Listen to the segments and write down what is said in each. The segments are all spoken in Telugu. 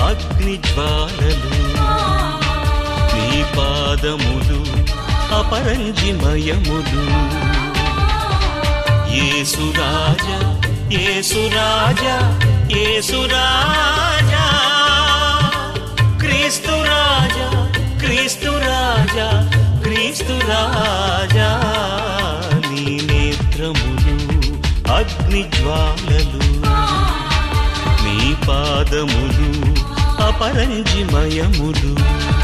అగ్ని జ్వాలలు నీ పాదములు అపరంజిమయములు యేసురాజా యేసురాజా యేసురాజా క్రీస్తు రాజా క్రీస్తు రాజా క్రీస్తు రాజా నీ నేత్రములు అగ్ని జ్వాలలు నీ పాదములు అపరంజిమయములు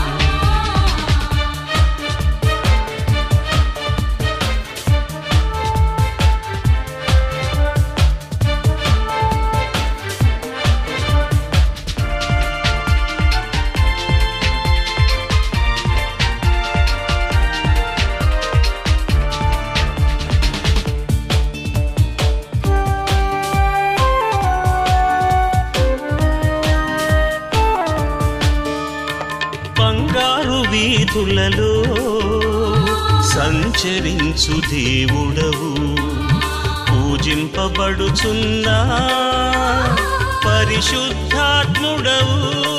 బంగారు వీధులలో సంచరించు దేవుడవు పూజింపబడుచున్నా పరిశుద్ధాత్ముడవు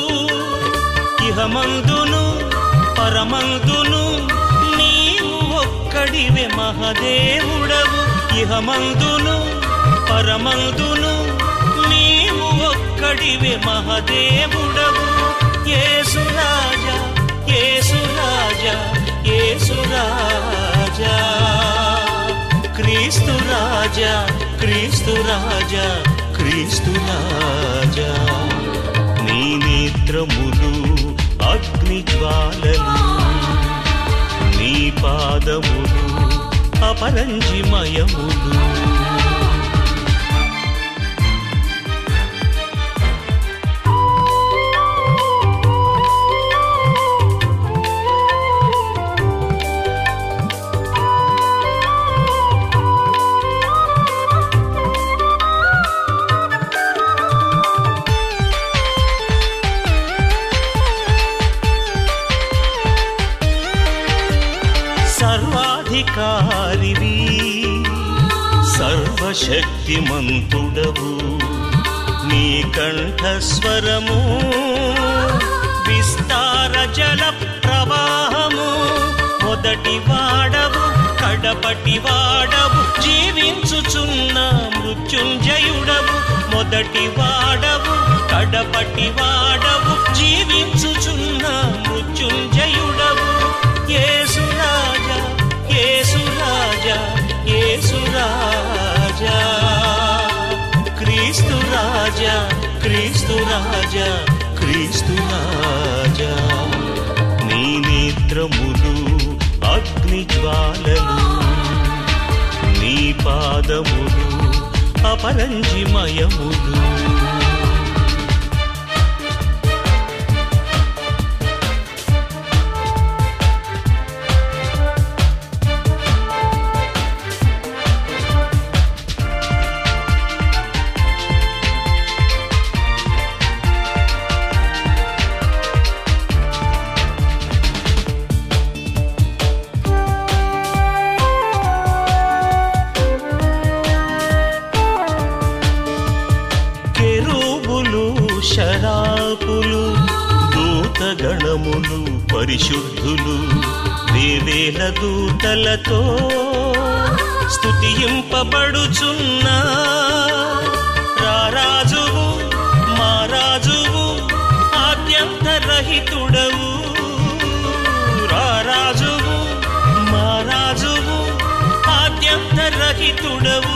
ఇహమందును పరమందును నీవు ఒక్కడివే మహదేవుడవు ఇహమందును పరమందును నీవు ఒక్కడివే మహదేవుడవు యేసురాజా యేసురాజా యేసురాజా క్రీస్తు రాజా క్రీస్తు రాజా క్రీస్తు రాజా నీ నేత్రములు అగ్ని జ్వాలలు నీ పాదములు అపరంజిమయములు సర్వాధికారివి సర్వశక్తిమంతుడవు నీ కంఠస్వరము విస్తార జల ప్రవాహము మొదటి వాడవు కడపటి వాడవు జీవించుచున్న మృత్యుంజయుడవు మొదటి వాడవు కడపటి వాడవు జీవించుచున్న మృత్యుంజయుడవు యేసురాజా యేసురాజా యేసురాజా క్రీస్తు రాజా క్రీస్తు రాజా క్రీస్తు రాజా నీ నేత్రములు అగ్ని జ్వాలలు నీ పాదములు అపరంజిమయములు కెరూబులు శరాపులు దూతగణములు పరిశుద్ధులు వేవేల దూతలతో స్తుతింపబడుచున్నా రారాజువు మారాజువు ఆద్యంతరహితుడవు రారాజువు మారాజువు ఆద్యంతరహితుడవు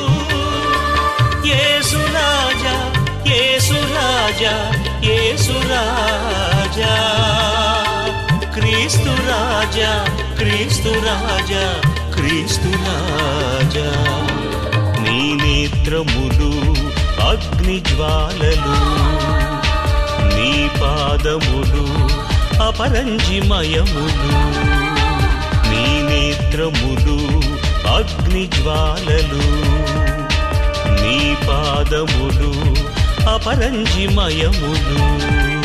యేసురాజా యేసురాజా యేసురాజా క్రీస్తు రాజా క్రీస్తు రాజా క్రీస్తు రాజా నీ నేత్రములు అగ్ని జ్వాలలు నీ పాదములు అపరంజిమయములు నీ నేత్రములు అగ్ని జ్వాలలు నీ పాదములు అపరంజిమయములు